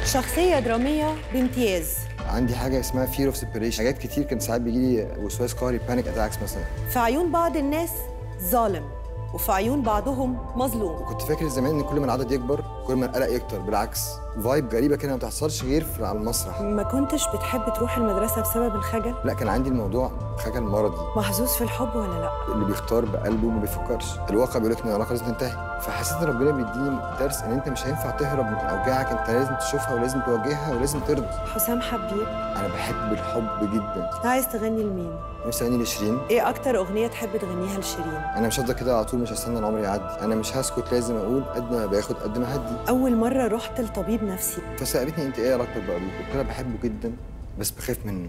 شخصية درامية بامتياز عندي حاجه اسمها فير اوف سيبريشن حاجات كتير كان ساعات بيجي لي وسواس قهري بانيك اتاكس مثلا في عيون بعض الناس ظالم وفي عيون بعضهم مظلوم كنت فاكر زمان ان كل ما العدد يكبر كل ما القلق يكتر بالعكس فايب غريبه كده ما بتحصلش غير في على المسرح ما كنتش بتحب تروح المدرسة بسبب الخجل لا كان عندي الموضوع خجل مرضي محظوظ في الحب ولا لا اللي بيختار بقلبه ما بيفكرش الواقع بيقول لك ان العلاقه لازم تنتهي فحسيت ان ربنا بيديني درس ان انت مش هينفع تهرب من اوجاعك انت لازم تشوفها ولازم تواجهها ولازم ترضى حسام حبيب انا بحب الحب جدا عايز تغني لمين نفسي اغني لشيرين ايه اكتر اغنية تحب تغنيها لشيرين انا مش هفضل كده على طول مش هستنى العمر يعدي انا مش هسكت لازم اقول قد ما باخد قد ما هدي اول مرة رحت لطبيب نفسي فسالتني انت ايه علاقتك بابوك قلت لها بحبه جدا بس بخاف منه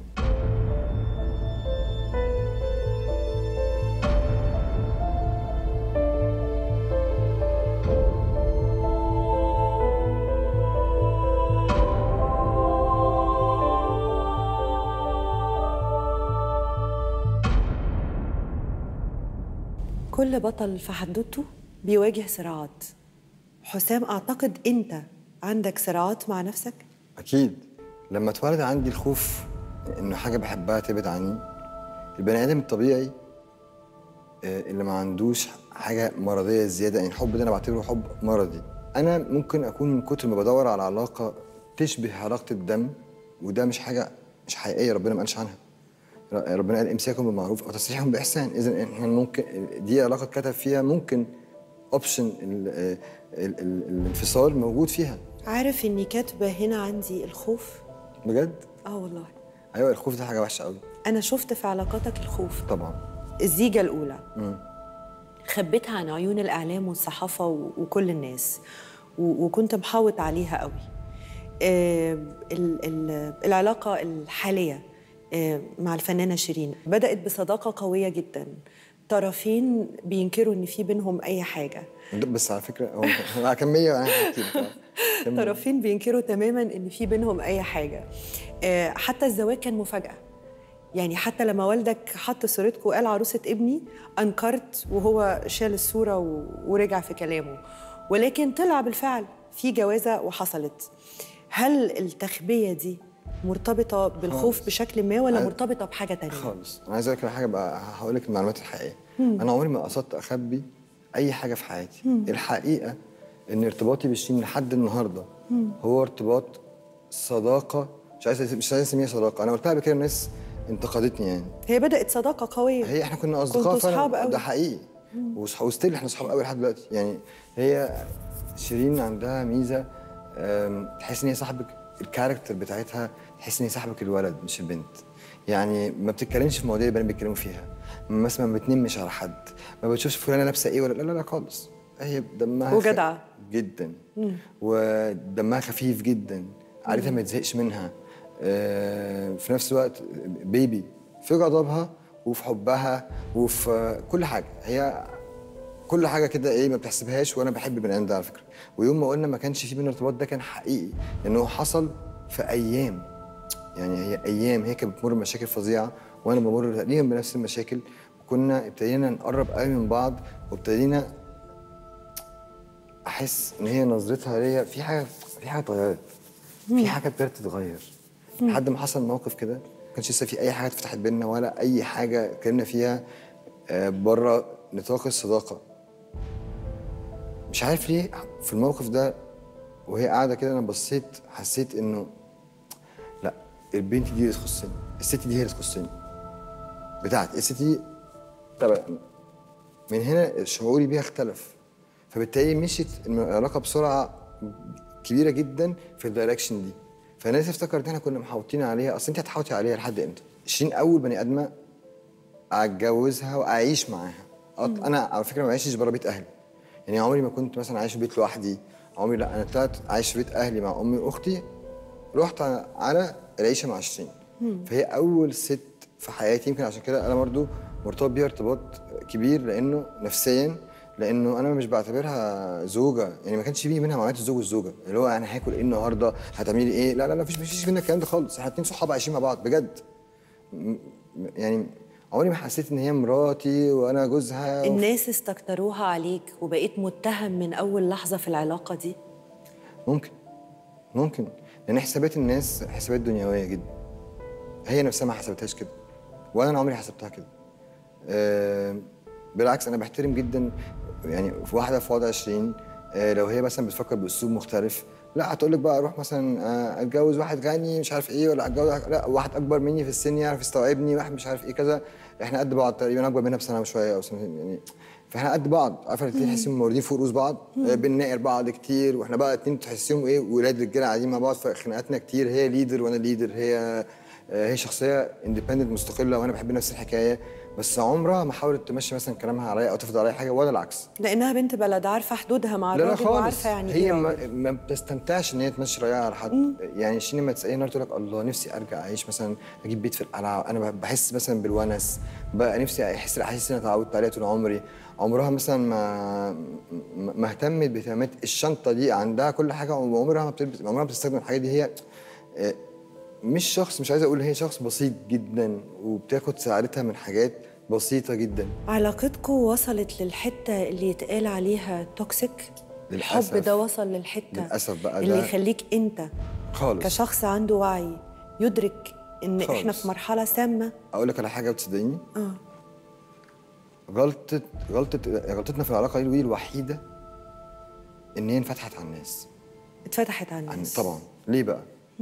كل بطل في حدوته بيواجه صراعات حسام اعتقد انت عندك صراعات مع نفسك اكيد لما اتولد عندي الخوف انه حاجه بحبها تبعد عني البني ادم الطبيعي آه، اللي ما عندوش حاجه مرضيه زياده يعني الحب ده انا بعتبره حب مرضي انا ممكن اكون من كتر ما بدور على علاقه تشبه علاقه الدم وده مش حاجه مش حقيقيه ربنا ما قالش عنها ر- ربنا قال امساكم بالمعروف او تسريحهم باحسان اذا احنا ممكن دي علاقه اتكتب فيها ممكن اوبشن الانفصال موجود فيها عارف اني كاتبه هنا عندي الخوف بجد اه والله ايوه الخوف ده حاجه وحشه قوي انا شفت في علاقاتك الخوف طبعا الزيجه الاولى مم. خبيتها عن عيون الاعلام والصحافه و- وكل الناس و- وكنت محاوط عليها قوي آه، ال- ال- العلاقه الحاليه آه، مع الفنانه شيرين بدات بصداقه قويه جدا طرفين بينكروا ان في بينهم اي حاجه بس على فكره هو هو كان 100 انا هحكي لك كمل. طرفين بينكروا تماما ان في بينهم اي حاجه آه، حتى الزواج كان مفاجاه يعني حتى لما والدك حط صورتكم وقال عروسه ابني انكرت وهو شال الصوره و- ورجع في كلامه ولكن طلع بالفعل في جوازه وحصلت هل التخبيه دي مرتبطه بالخوف خالص. بشكل ما ولا أنا- مرتبطه بحاجه تانية خالص انا عايز اقول لك على حاجه بقى هقول لك المعلومات الحقيقيه انا عمري ما قصدت اخبي اي حاجه في حياتي الحقيقه ان ارتباطي بشيرين لحد النهارده هو ارتباط صداقه مش عايز مش عايز اسميها صداقه انا قلتها قبل كده الناس انتقدتني يعني هي بدات صداقه قويه هي احنا كنا اصدقاء كنتوا فعلا، صحاب قوي. ده حقيقي وصح- وستيل احنا صحاب قوي لحد دلوقتي يعني هي شيرين عندها ميزه أم، تحس ان هي صاحبك الكاركتر بتاعتها تحس ان هي صاحبك الولد مش البنت يعني ما بتتكلمش في مواضيع البنات بيتكلموا فيها مثلا ما بتنمش على حد ما بتشوفش فلانه لابسه ايه ولا لا لا لا خالص هي دمها خ- وجدعة. جدا ودمها خفيف جدا عادتها ما تزهقش منها آه، في نفس الوقت بيبي في غضبها وفي حبها وفي كل حاجه هي كل حاجه كده ايه ما بتحسبهاش وانا بحب البني ادم ده على فكره ويوم ما قلنا ما كانش في بينا ارتباط ده كان حقيقي لانه حصل في ايام يعني هي ايام هي كانت بتمر بمشاكل فظيعه وانا بمر تقريبا بنفس المشاكل وكنا ابتدينا نقرب قوي من بعض وابتدينا احس ان هي نظرتها ليا في حاجه في حاجه اتغيرت في حاجه ابتدت تتغير لحد ما حصل موقف كده ما كانش لسه في اي حاجه اتفتحت بينا ولا اي حاجه اتكلمنا فيها آه، بره نطاق الصداقه مش عارف ليه في الموقف ده وهي قاعده كده انا بصيت حسيت انه لا البنت دي اللي تخصني الست دي هي اللي تخصني بتاعت الست دي طبعا من هنا شعوري بيها اختلف فبالتالي مشيت العلاقه بسرعه كبيره جدا في الدايركشن دي فالناس افتكرت ان احنا كنا محاوطين عليها اصل انت هتحاوطي عليها لحد امتى؟ شيرين اول بني ادمه اتجوزها واعيش معاها أط- انا على فكره ما عشتش بره بيت اهلي يعني عمري ما كنت مثلا عايش في بيت لوحدي عمري لا انا طلعت عايش في بيت اهلي مع امي واختي رحت على- على العيشه مع شيرين فهي اول ست في حياتي يمكن عشان كده انا برضو مرتبط بيها ارتباط كبير لانه نفسيا لانه انا مش بعتبرها زوجه يعني ما كانش فيه منها معاملات الزوج والزوجه اللي هو انا هاكل ايه النهارده هتعملي ايه لا لا لا مفيش مفيش منها الكلام ده خالص احنا اتنين صحاب عايشين مع بعض بجد م- يعني عمري ما حسيت ان هي مراتي وانا جوزها و... الناس استكتروها عليك وبقيت متهم من اول لحظه في العلاقه دي ممكن ممكن لان حسابات الناس حسابات دنيويه جدا هي نفسها ما حسبتهاش كده ولا انا عمري حسبتها كده آه، بالعكس انا بحترم جدا يعني في واحده في وضع 20 آه، لو هي مثلا بتفكر باسلوب مختلف لا هتقول لك بقى اروح مثلا آه، اتجوز واحد غني مش عارف ايه ولا اتجوز لا واحد اكبر مني في السن يعرف يستوعبني واحد مش عارف ايه كذا احنا قد بعض تقريبا اكبر منها بسنه وشويه او سنتين يعني فاحنا قد بعض عارفه الاتنين تحسيهم موردين فوق رؤوس بعض آه، بنناقر بعض كتير واحنا بقى اتنين تحسيهم ايه ولاد رجاله قاعدين مع بعض فخناقاتنا كتير هي ليدر وانا ليدر هي آه، هي شخصيه اندبندنت مستقله وانا بحب نفس الحكايه بس عمرها ما حاولت تمشي مثلا كلامها عليا او تفرض عليا حاجه ولا العكس لانها بنت بلد عارفه حدودها مع لا لا الراجل خالص وعارفه يعني هي ايه ما, راجل. ما بتستمتعش ان هي تمشي رايها على حد يعني شيني ما تساليها النهارده تقول لك الله نفسي ارجع اعيش مثلا اجيب بيت في القلعه انا بحس مثلا بالونس بقى نفسي احس الاحاسيس اللي انا اتعودت عليها طول عمري عمرها مثلا ما ما ما اهتمت باهتمامات الشنطه دي عندها كل حاجه وعمرها ما بتلبس عمرها ما بتستخدم الحاجات دي هي آه، مش شخص مش عايز اقول هي شخص بسيط جدا وبتاخد سعادتها من حاجات بسيطه جدا علاقتكم وصلت للحته اللي يتقال عليها توكسيك الحب للأسف. ده وصل للحته للأسف بقى اللي ده- يخليك انت خالص كشخص عنده وعي يدرك ان احنا خالص. في مرحله سامه اقول لك على حاجه وتصدقيني اه غلطة غلطة غلطتنا في العلاقة دي الوحيدة إن هي انفتحت على الناس اتفتحت على عن الناس طبعا ليه بقى؟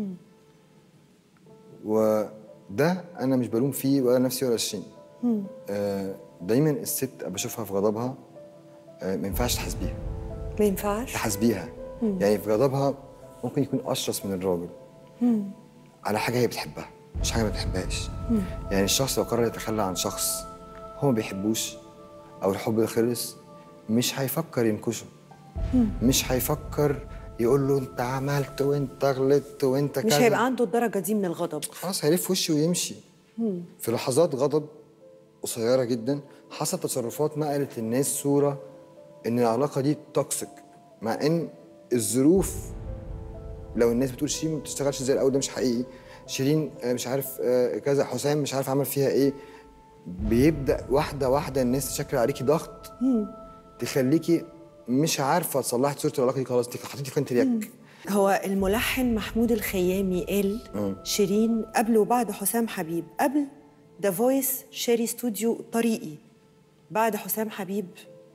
وده أنا مش بلوم فيه ولا نفسي ولا الشين آه دايما الست بشوفها في غضبها آه ما ينفعش تحاسبيها ما ينفعش تحاسبيها يعني في غضبها ممكن يكون أشرس من الراجل على حاجة هي بتحبها مش حاجة ما بتحبهاش يعني الشخص لو قرر يتخلى عن شخص هو ما بيحبوش أو الحب ده خلص مش هيفكر ينكشه مش هيفكر يقول له انت عملت وانت غلطت وانت مش كذا هيبقى عنده الدرجه دي من الغضب خلاص هيلف وشه ويمشي في لحظات غضب قصيرة جدا حصل تصرفات نقلت للناس صورة إن العلاقة دي توكسيك مع إن الظروف لو الناس بتقول شيرين ما بتشتغلش زي الأول ده مش حقيقي شيرين آه، مش عارف آه، كذا حسام مش عارف عمل فيها إيه بيبدأ واحدة واحدة الناس تشكل عليكي ضغط تخليكي مش عارفة تصلحي صورة العلاقة دي خلاص انت حطيتي في كنترياك هو الملحن محمود الخيامي قال شيرين قبل وبعد حسام حبيب قبل ذا فويس شيري ستوديو طريقي بعد حسام حبيب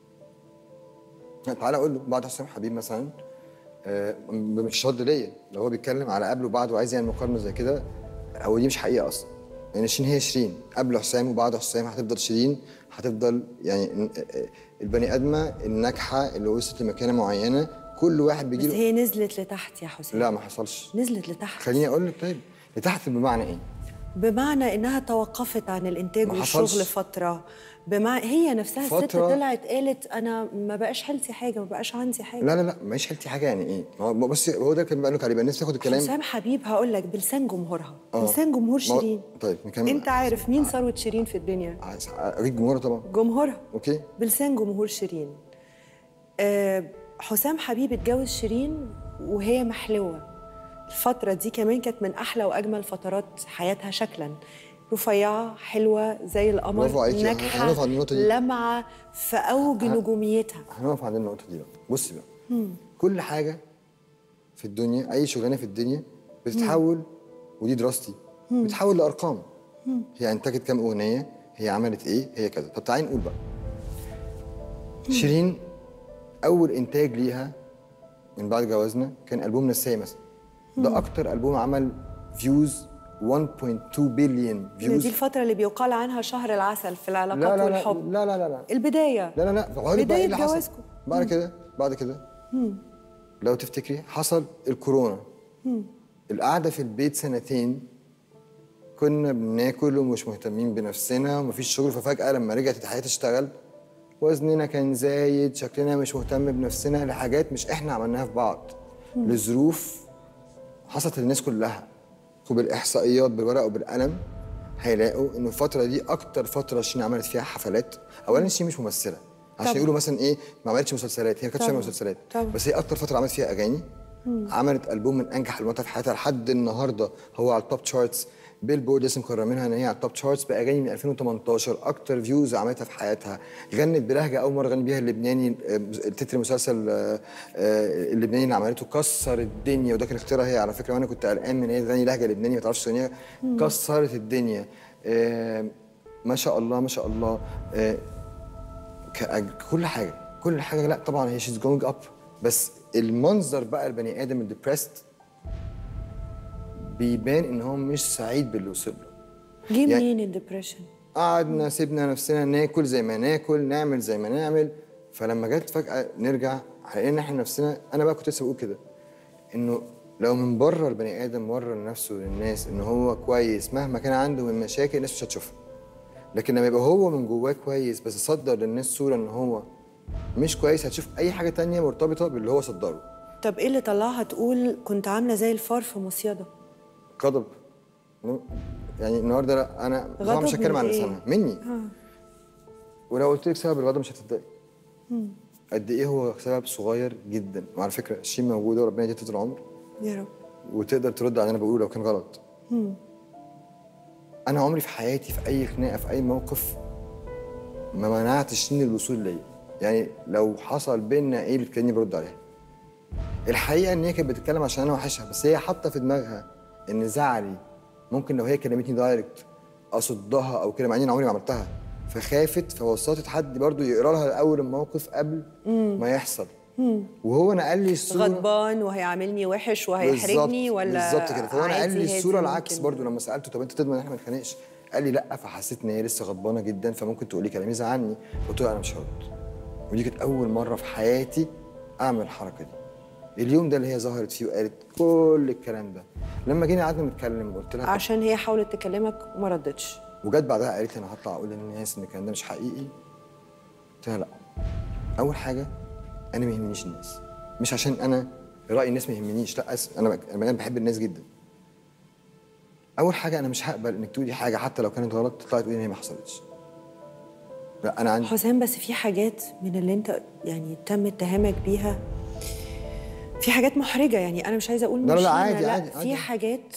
تعالى اقول له بعد حسام حبيب مثلا آه، مش رد ليا لو هو بيتكلم على قبل وبعد وعايز يعمل مقارنه زي كده هو دي مش حقيقه اصلا يعني شيرين هي شيرين قبل حسام وبعد حسام هتفضل شيرين هتفضل يعني ن- آه، البني ادمه الناجحه اللي وصلت لمكانه معينه كل واحد بيجي بس له هي نزلت لتحت يا حسام لا ما حصلش نزلت لتحت خليني اقول لك طيب لتحت بمعنى ايه؟ بمعنى انها توقفت عن الانتاج ما والشغل حصلش. فتره بمعنى هي نفسها الست فترة- طلعت قالت انا ما بقاش حالتي حاجه ما بقاش عندي حاجه لا لا لا مش حالتي حاجه يعني ايه؟ ما هو بصي هو ده كان بقول لك عليه بقى الناس تاخد الكلام حسام حبيب هقول لك بلسان جمهورها آه. بلسان جمهور ما هو- شيرين طيب نكمل انت عارف مين ثروه شيرين في الدنيا عايز- اجيب جمهور طبعا جمهورها اوكي بلسان جمهور شيرين آه، حسام حبيب اتجوز شيرين وهي محلوة الفترة دي كمان كانت من أحلى وأجمل فترات حياتها شكلا رفيعة حلوة زي القمر برافو عليكي. ناجحة هنقف عند النقطة دي. لمعة في أوج نجوميتها هنقف عند النقطة دي بقى بصي بقى كل حاجة في الدنيا أي شغلانة في الدنيا بتتحول ودي دراستي بتتحول لأرقام هي أنتجت كام أغنية هي عملت إيه هي كذا طب تعالي نقول بقى شيرين أول إنتاج ليها من بعد جوازنا كان ألبوم نساي مثلا ده أكتر ألبوم عمل فيوز 1.2 بليون دي فيوز الفترة اللي بيقال عنها شهر العسل في العلاقات لا لا لا والحب لا لا لا لا البداية لا لا لا هقول لك بقى ايه بداية اللي حصل جوازكم. بعد كده بعد كده لو تفتكري حصل الكورونا القعده في البيت سنتين كنا بناكل ومش مهتمين بنفسنا ومفيش شغل ففجاه لما رجعت الحياه تشتغل وزننا كان زايد شكلنا مش مهتم بنفسنا لحاجات مش احنا عملناها في بعض لظروف حصلت للناس كلها وبالاحصائيات بالورقه وبالقلم هيلاقوا ان الفتره دي اكتر فتره شيرين عملت فيها حفلات اولا شيرين مش ممثله عشان طبعا. يقولوا مثلا ايه ما عملتش مسلسلات هي ما كانتش بتعمل طبعا. مسلسلات طبعا. بس هي اكتر فتره عملت فيها اغاني عملت البوم من انجح البوماتها في حياتها لحد النهارده هو على التوب تشارتس بيل بورد لسه مكرمينها ان هي على التوب تشارتس باغاني من 2018 اكتر فيوز عملتها في حياتها غنت بلهجه اول مره غني بيها اللبناني آه، تتر مسلسل آه، آه، اللبناني اللي عملته كسر الدنيا وده كان اختيارها هي على فكره وانا كنت قلقان من هي تغني لهجه لبناني ما تعرفش تغنيها كسرت الدنيا آه، ما شاء الله ما شاء الله آه، كأج- كل حاجه كل حاجه لا طبعا هي شيز جوينج اب بس المنظر بقى البني ادم الديبرست بيبان ان هو مش سعيد باللي وصل له جه يعني- منين الدبريشن قعدنا سيبنا نفسنا ناكل زي ما ناكل نعمل زي ما نعمل فلما جت فجأة نرجع لقينا احنا نفسنا انا بقى كنت لسه بقول كده انه لو من بره البني ادم ورى لنفسه للناس ان هو كويس مهما كان عنده من مشاكل الناس مش هتشوفها لكن لما يبقى هو من جواه كويس بس صدر للناس صورة ان هو مش كويس هتشوف اي حاجة تانية مرتبطة باللي هو صدره طب ايه اللي طلعها تقول كنت عامله زي الفار في مصيده غضب يعني النهارده لا انا طبعا غضب مش هتكلم من عن إيه؟ لسانها مني ولو قلت لك سبب الغضب مش هتصدقي قد ايه هو سبب صغير جدا وعلى فكره الشيء موجوده وربنا يديها طول العمر يا رب وتقدر ترد على اللي انا بقوله لو كان غلط انا عمري في حياتي في اي خناقه في اي موقف ما منعتش من الوصول ليا يعني لو حصل بينا ايه بتكلمني برد عليها الحقيقه ان هي كانت بتتكلم عشان انا وحشها بس هي حاطه في دماغها ان زعلي ممكن لو هي كلمتني دايركت اصدها او كده مع اني أنا عمري ما عملتها فخافت فوسطت حد برضو يقرا لها الاول الموقف قبل ما يحصل وهو نقل لي الصوره غضبان وهيعاملني وحش وهيحرجني بالظبط- ولا بالظبط كده فهو انا قال عادي لي هادي الصوره العكس ممكن؟ برضو لما سالته طب انت تضمن ان احنا ما نتخانقش قال لي لا فحسيت ان هي لسه غضبانه جدا فممكن تقولي كلام يزعلني قلت له انا مش هرد ودي كانت اول مره في حياتي اعمل الحركه دي اليوم ده اللي هي ظهرت فيه وقالت كل الكلام ده لما جينا قعدنا نتكلم قلت لها طب- عشان هي حاولت تكلمك وما ردتش وجت بعدها قالت لي انا هطلع اقول للناس ان الكلام ده مش حقيقي قلت لها لا اول حاجه انا ما يهمنيش الناس مش عشان انا راي الناس ما يهمنيش لا أس... انا بك- انا بحب الناس جدا اول حاجه انا مش هقبل انك تقولي حاجه حتى لو كانت غلط تطلعي تقولي ان هي ما حصلتش لا انا عندي حسام بس في حاجات من اللي انت يعني تم اتهامك بيها في حاجات محرجه يعني انا مش عايزه اقول لا، لا، مشينة، عادي، لا عادي، في عادي. حاجات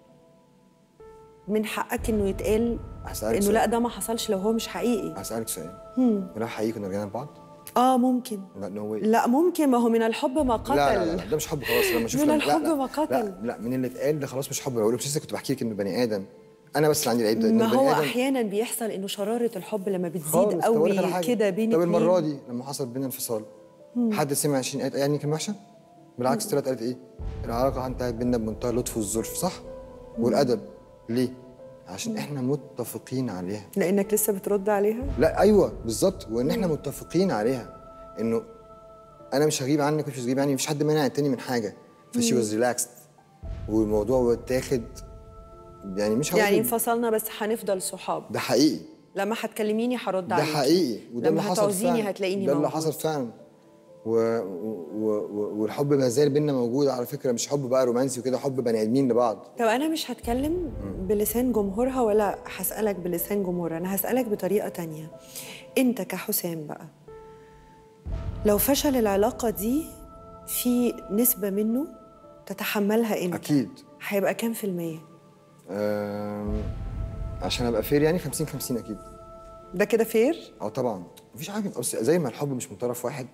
من حقك انه يتقال هسألك انه سؤال. لا ده ما حصلش لو هو مش حقيقي هسالك سؤال ولو حقيقي كنا رجعنا لبعض اه ممكن لا نو واي لا ممكن ما هو من الحب ما قتل لا, لا لا لا ده مش حب خلاص لما شفنا من لا، الحب لا ما لا قتل. لا من اللي اتقال ده خلاص مش حب بقول لك لسه كنت بحكي لك انه بني ادم انا بس اللي عندي العيب ده إن ما البني هو آدم احيانا بيحصل انه شراره الحب لما بتزيد خالص طب أقول لك على قوي حاجة. كده بين طب المره اتنين. دي لما حصل بينا انفصال حد سمع 20 قالت يعني كان وحشه بالعكس طلعت قالت ايه العلاقه انتهت بينا بمنتهى اللطف والظرف صح والادب ليه عشان احنا متفقين عليها لانك لسه بترد عليها لا ايوه بالظبط وان احنا متفقين عليها انه انا مش هغيب عنك ومش هتغيب عني مفيش حد مانع التاني من حاجه فشي واز ريلاكسد والموضوع اتاخد يعني مش هقول يعني إن- انفصلنا بس هنفضل صحاب ده حقيقي لما هتكلميني هرد ده عليكي حقيقي وده لما اللي حصل هتعوزيني فعلا هتلاقيني ده اللي موجود. حصل فعلا و... و... و... والحب ما زال بينا موجود على فكره مش حب بقى رومانسي وكده حب بني ادمين لبعض طب انا مش هتكلم بلسان جمهورها ولا هسالك بلسان جمهورها انا هسالك بطريقه تانية انت كحسام بقى لو فشل العلاقه دي في نسبه منه تتحملها انت اكيد هيبقى كام في المية أم... عشان ابقى فير يعني 50 50 اكيد ده كده فير اه طبعا مفيش حاجه بص زي ما الحب مش من طرف واحد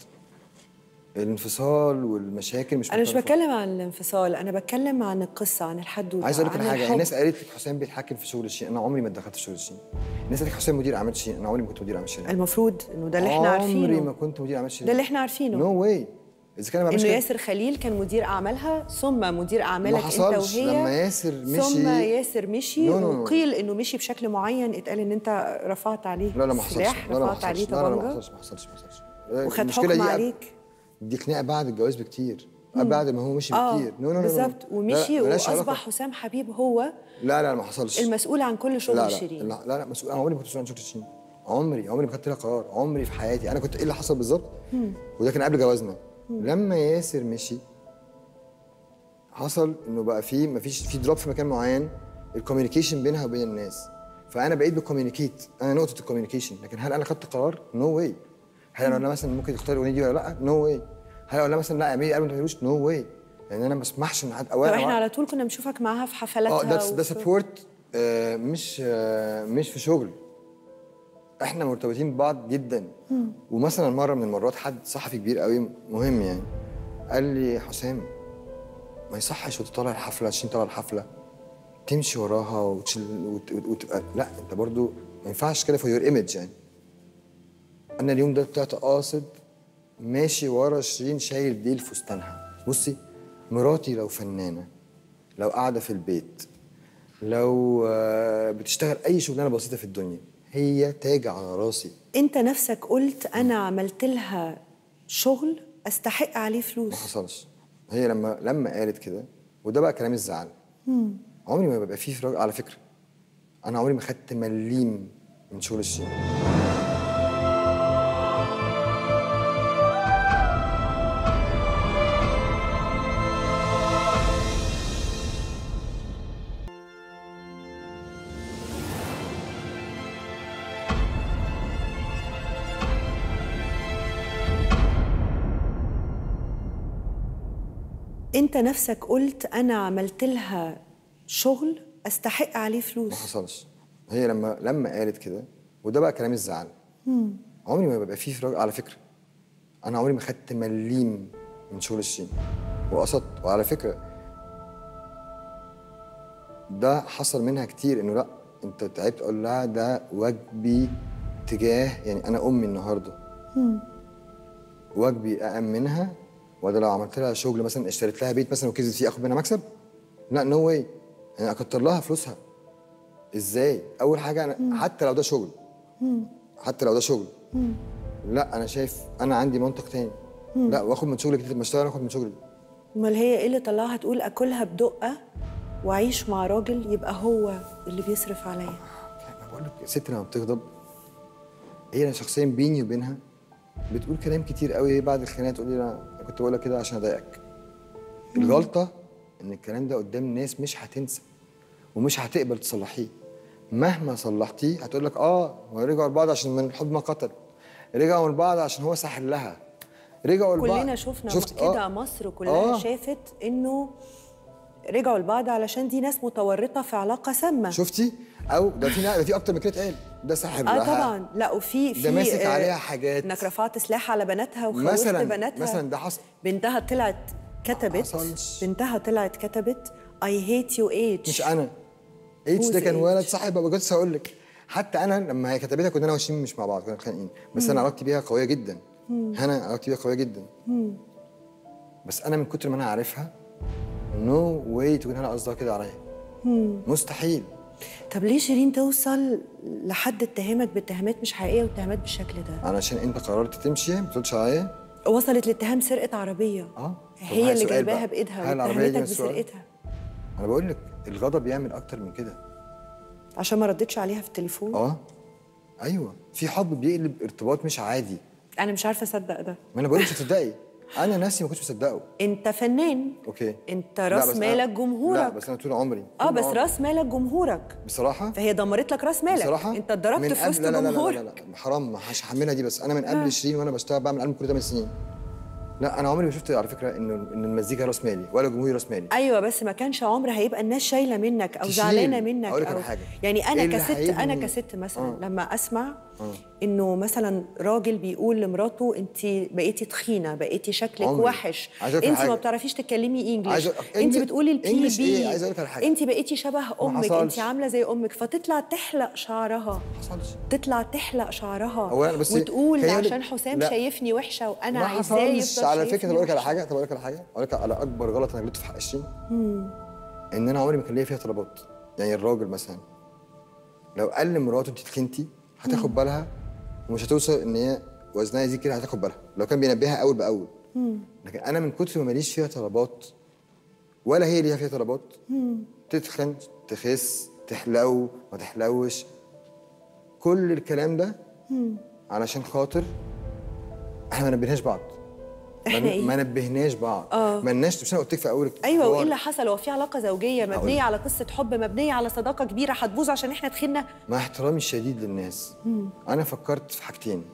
الانفصال والمشاكل مش من انا مش طرف واحد. بتكلم عن الانفصال انا بتكلم عن القصه عن الحدوته عايز اقول لك عن على حاجه الحب. الناس قالت لك حسام بيتحكم في شغل الشين انا عمري ما اتدخلت في شغل الشين الناس قالت لك حسام مدير اعمال شين انا عمري ما كنت مدير اعمال شين المفروض انه ده اللي احنا عمري ما عارفينه كنت مدير اعمال شين ده اللي احنا عارفينه نو واي اذا كان ما انه بعملش كده- ياسر خليل كان مدير اعمالها ثم مدير اعمالك انت حصلش. وهي لما ياسر مشي- ثم ياسر مشي نو، نو، نو. وقيل انه مشي بشكل معين اتقال ان انت رفعت عليه لا لا ما حصلش سلاح لا لا ما رفعت عليه حصلش لا لا ما طبنجه حصلش ما حصلش ما حصلش وخد المشكلة حكم دي عليك دي خناقه بعد الجواز بكتير بعد ما هو مشي اه بكتير نو نو نو بالظبط لا، ومشي ملهاش علاقة. واصبح حسام حبيب هو لا لا ما حصلش المسؤول عن كل شغل لا لا شيرين لا لا, لا مسؤول انا عمري ما كنت مسؤول عن شغل شيرين عمري عمري ما خدت لها قرار عمري في حياتي انا كنت ايه اللي حصل بالظبط وده كان قبل جوازنا لما ياسر مشي حصل انه بقى في مفيش في دروب في مكان معين الكوميونيكيشن بينها وبين الناس فانا بقيت بكوميونيكيت انا نقطه الكوميونيكيشن لكن هل انا خدت قرار نو no واي هل انا أقول لها مثلا ممكن تختار الاغنيه دي ولا لا نو no واي هل اقول لها مثلا لا اعملي قبل ما تعملوش نو واي لان انا ما اسمحش ان حد طب اولا احنا على طول كنا بنشوفك معاها في حفلاتها اه ده ده وفي- سبورت آه مش آه مش في شغل احنا مرتبطين ببعض جدا ومثلا مره من المرات حد صحفي كبير قوي مهم يعني قال لي حسام ما يصحش وتطلع الحفله عشان تطلع الحفله تمشي وراها وتشل وت- وت- وتبقى لا انت برضو ما ينفعش كده فور يور ايمج يعني انا اليوم ده طلعت قاصد ماشي ورا شيرين شايل ديل فستانها بصي مراتي لو فنانه لو قاعده في البيت لو آه، بتشتغل اي شغلانه بسيطه في الدنيا هي تاج على راسي انت نفسك قلت انا عملت لها شغل استحق عليه ما فلوس حصلش هي لما لما قالت كده وده بقى كلام الزعل عمري ما ببقى فيه في راجل على فكره انا عمري ما خدت مليم من شغل الشيء انت نفسك قلت انا عملت لها شغل استحق عليه ما فلوس حصلش هي لما لما قالت كده وده بقى كلام الزعل عمري ما ببقى فيه في راجل على فكره انا عمري ما خدت مليم من شغل الشين وقصدت وعلى فكره ده حصل منها كتير انه لا انت تعبت اقول لها ده واجبي تجاه يعني انا امي النهارده واجبي أأمنها ولا لو عملت لها شغل مثلا اشتريت لها بيت مثلا وكسبت فيه اخد منها مكسب لا نو واي انا اكتر لها فلوسها ازاي اول حاجه انا حتى لو ده شغل حتى لو ده شغل لا انا شايف انا عندي منطق تاني لا واخد من شغلك لما اشتغل اخد من شغلي امال هي ايه اللي طلعها تقول اكلها بدقه واعيش مع راجل يبقى هو اللي بيصرف عليا ما بقول لك الست لما بتغضب هي انا شخصيا بيني وبينها بتقول كلام كتير قوي بعد الخناقه تقول لي انا كنت بقول لك كده عشان اضايقك الغلطه ان الكلام ده قدام الناس مش هتنسى ومش هتقبل تصلحيه مهما صلحتيه هتقول لك اه ورجعوا لبعض عشان من الحب ما قتل رجعوا لبعض عشان هو ساحر لها رجعوا لبعض كلنا شفنا شفت- كده آه. مصر كلها آه. شافت انه رجعوا لبعض علشان دي ناس متورطه في علاقه سامه شفتي او ده في ده في اكتر من كده اتقال ده ساحر اه لها طبعا لا وفي في ده ماسك آه، عليها حاجات. انك رفعت سلاح على بناتها وخوفت مثلا بناتها مثلا ده حصل بنتها طلعت كتبت حصلش. بنتها طلعت كتبت I hate you age مش انا اتش ده Who's كان H؟ ولد صاحب ابو جدس هقول لك حتى انا لما هي كتبتها كنا انا وشيم مش مع بعض كنا متخانقين بس انا علاقتي بيها قويه جدا هنا علاقتي بيها قويه جدا بس انا من كتر ما انا عارفها نو واي تكون هنا قصدها كده عليا مستحيل طب ليه شيرين توصل لحد اتهمك باتهامات مش حقيقيه واتهامات بالشكل ده علشان انت قررت تمشي ما تقولش عليا وصلت لاتهام سرقه عربيه اه طب هي هاي اللي سؤال جايباها بقى. بايدها هل العربية دي واتهمتك من السؤال؟ بسرقتها انا بقول لك الغضب يعمل اكتر من كده عشان ما ردتش عليها في التليفون اه ايوه في حب بيقلب ارتباط مش عادي انا مش عارفه اصدق ده ما انا بقول لك مش هتصدقي انا نفسي ما كنتش مصدقه انت فنان اوكي انت لا، راس بس أنا- مالك لا جمهورك بس انا طول عمري اه طول بس عمري. راس مالك جمهورك بصراحه فهي دمرت لك راس مالك بصراحه انت اتضربت من في قبل- وسط لا لا لا لا, لا, جمهورك لا حرام ما هحملها دي بس انا من قبل شيرين وانا بشتغل بعمل البوم كل 8 سنين لا انا عمري ما شفت على فكره انه ان المزيكا راس مالي ولا جمهوري راس مالي ايوه بس ما كانش عمر هيبقى الناس شايله منك او تشيل. زعلانه منك أقول لك او على حاجة. يعني انا إيه اللي كست هيبني؟ انا كست مثلا آه. لما اسمع انه مثلا راجل بيقول لمراته انت بقيتي تخينه بقيتي شكلك عمري. وحش عايز أقول لك انت حاجة. ما بتعرفيش تتكلمي انجلش عايز أقول- انت إنجلش- بتقولي البي إنجلش بي إيه؟ عايز أقول لك على حاجة. انت بقيتي شبه امك انت حصلش. عامله زي امك فتطلع تحلق شعرها ما حصلش تطلع تحلق شعرها أولاً بس وتقول خليني ده أقول لك- عشان حسام لا. شايفني وحشه وانا ما عايزاه حصلش يفضل على فكره شايفني طب اقول لك على وحشة. حاجه طب اقول لك على حاجه اقول لك على اكبر غلط انا غلطت في حق الشين ان انا عمري ما كان ليا فيها طلبات يعني الراجل مثلا لو قال لمراته انت تخنتي هتاخد بالها ومش هتوصل ان هي وزنها يزيد كده هتاخد بالها لو كان بينبهها اول باول لكن انا من كتر ما ماليش فيها طلبات ولا هي ليها فيها طلبات تتخن تخس تحلو ما تحلوش كل الكلام ده علشان خاطر احنا ما نبهناش بعض إحنا ما- إيه؟ ما نبهناش بعض آه. ما لناش مش انا قلت لك في اول ايوه الحوار. وايه اللي حصل هو في علاقه زوجيه مبنيه على قصه حب مبنيه على صداقه كبيره هتبوظ عشان احنا تخنا مع احترامي الشديد للناس انا فكرت في حاجتين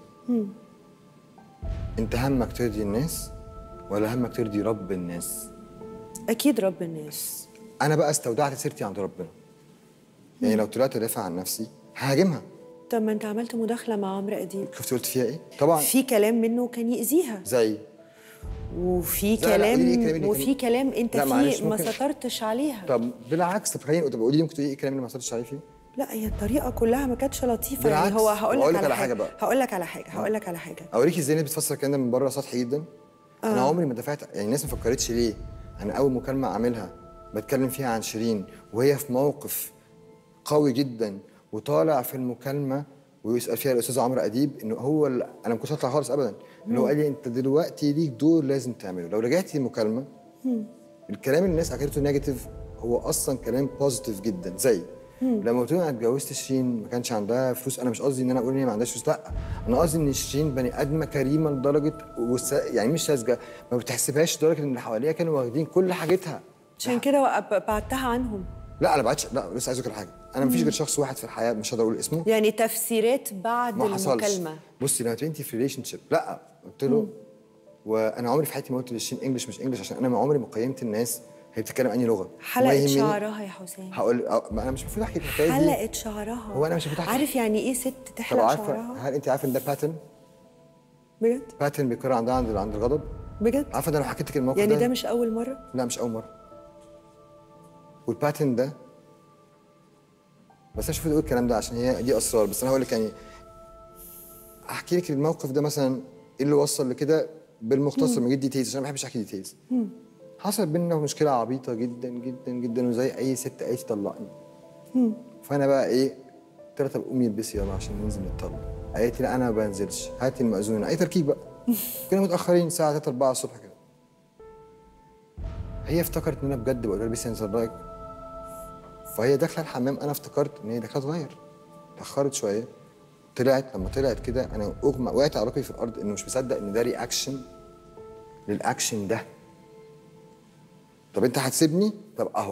انت همك ترضي الناس ولا همك ترضي رب الناس اكيد رب الناس انا بقى استودعت سيرتي عند ربنا يعني لو طلعت ادافع عن نفسي ههاجمها طب ما انت عملت مداخله مع عمرو اديب شفت قلت فيها ايه طبعا في كلام منه كان يأذيها زي وفي لا، لا، قولي لي إيه الكلام كلام اللي وفي كان- كلام انت لا، معلش، فيه ما ممكن- سطرتش عليها طب بالعكس طب خليني طب قولي لي ممكن تقولي ايه الكلام اللي ما صرتش عليه فيه لا هي الطريقه كلها ما كانتش لطيفه يعني بالعكس، هو هقول وأقول لك لك على على حاجة حاجه بقى. هقول لك على حاجه هقول لك على حاجه اوريكي ازاي الناس بتفسر الكلام ده من بره سطحي جدا انا عمري ما دفعت يعني الناس ما فكرتش ليه انا اول مكالمه اعملها بتكلم فيها عن شيرين وهي في موقف قوي جدا وطالع في المكالمه ويسال فيها الاستاذ عمرو اديب انه هو ال- انا ما كنتش هطلع خالص ابدا اللي هو قال لي انت دلوقتي ليك دور لازم تعمله لو رجعتي المكالمه الكلام اللي الناس اخدته نيجاتيف هو اصلا كلام بوزيتيف جدا زي لما قلت له انا اتجوزت شيرين ما كانش عندها فلوس انا مش قصدي ان انا اقول ان هي ما عندهاش فلوس لا انا قصدي ان شيرين بني ادمه كريمه لدرجه وس... يعني مش ساذجه ما بتحسبهاش لدرجه ان اللي حواليها كانوا واخدين كل حاجتها عشان كده وق- بعتها عنهم لا انا بعتش لا لسه عايز اقول حاجه انا مفيش غير شخص واحد في الحياه مش هقدر اقول اسمه يعني تفسيرات بعد ما حصلش المكالمه بصي لما انت في ريليشن شيب لا قلت له وانا عمري في حياتي ما قلت للشين انجلش مش انجلش عشان انا ما عمري ما قيمت الناس هي بتتكلم انهي لغه ما حلقه يهمني- شعرها يا حسين هقول أه، ما انا مش المفروض احكي الحكايه دي حلقه شعرها هو أنا مش المفروض أحكي. عارف يعني ايه ست طب تحلق عارفه شعرها هل انت عارفه ان ده باترن بجد باترن بيكرر عندها عند عند الغضب بجد عارفه ده لو حكيت لك الموقف يعني ده ده مش اول مره لا مش اول مره والباترن ده بس انا مش المفروض اقول الكلام ده عشان هي دي اسرار بس انا هقول لك يعني احكي لك الموقف ده مثلا ايه اللي وصل لكده بالمختصر من غير ديتيلز عشان ما بحبش احكي ديتيلز حصل بينا مشكله عبيطه جدا جدا جدا وزي اي ست قالت طلقني فانا بقى ايه قلت لها طب قومي البسي يلا عشان ننزل نتطلق قالت لي لا انا ما بنزلش هاتي المأذون اي تركيب بقى كنا متاخرين الساعه 3 4 الصبح كده هي افتكرت ان انا بجد بقول لها البسي انزل رايك فهي داخله الحمام انا افتكرت ان هي داخله تغير اتاخرت شويه طلعت لما طلعت كده انا اغمى وقعت على ركبي في الارض انه مش مصدق ان ده رياكشن للاكشن ده طب انت هتسيبني طب اهو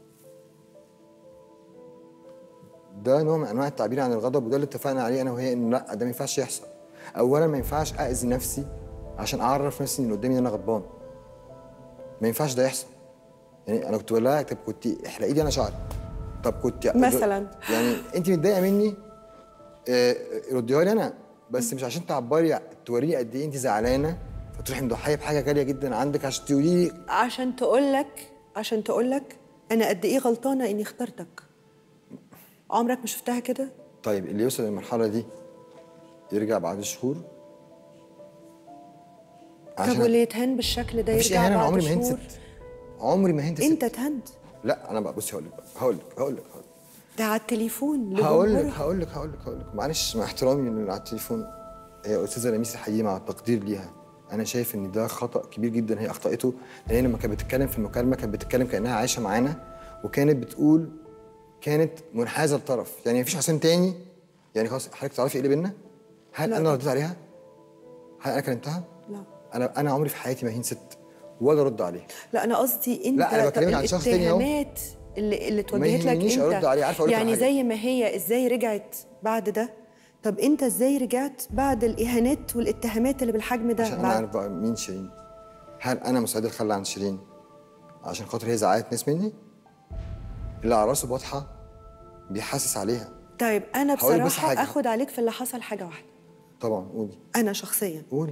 ده نوع من انواع التعبير عن الغضب وده اللي اتفقنا عليه انا وهي ان لا ده ما ينفعش يحصل اولا ما ينفعش اذي نفسي عشان اعرف نفسي ان اللي قدامي ان انا غضبان ما ينفعش ده يحصل يعني انا كنت بقول لها طب كنت احلقي لي انا شعري طب كنت مثلاً. يعني انت متضايقه مني آه، رديها لي انا بس مش عشان تعبري توريني قد ايه انت زعلانه فتروحي مضحيه بحاجه غاليه جدا عندك عشان تقولي لي عشان تقول لك عشان تقول لك انا قد ايه غلطانه اني اخترتك عمرك ما شفتها كده طيب اللي يوصل للمرحله دي يرجع بعد شهور طب واللي يتهان بالشكل ده مفيش يرجع اهانه انا بعد عمري ما هنت شهور ست عمري ما هنت انت ست اتهنت لا انا بقى بصي هقول لك بقى هقول لك هقول لك هقول لك ده على التليفون هقول لك لجمهورها. هقول لك هقول لك هقول لك معلش مع احترامي اللي على التليفون هي استاذه لميس الحقيقي مع التقدير ليها انا شايف ان ده خطا كبير جدا هي اخطاته لان هي لما كانت بتتكلم في المكالمه كانت بتتكلم كانها عايشه معانا وكانت بتقول كانت منحازه لطرف يعني مفيش حسين تاني يعني خلاص حضرتك تعرفي ايه اللي بينا هل لا. انا رديت عليها هل انا كلمتها لا انا انا عمري في حياتي ما هين ست ولا ارد عليها لا انا قصدي انت لا، أنا بكلمك طب عن شخص تاني أهو. الاتهامات اللي اللي اتوجهت لك يهمنيش انت أرد عليه، عارفة أقول لك على يعني حاجة؟ زي ما هي ازاي رجعت بعد ده طب انت ازاي رجعت بعد الاهانات والاتهامات اللي بالحجم ده عشان انا بعد عارف بقى مين شيرين هل انا مستعد اتخلى عن شيرين عشان خاطر هي زعلت ناس مني اللي على راسه بطحه بيحسس عليها طيب انا هقول لك بس بصراحه حاجة. اخد عليك في اللي حصل حاجه واحده طبعا قولي انا شخصيا قولي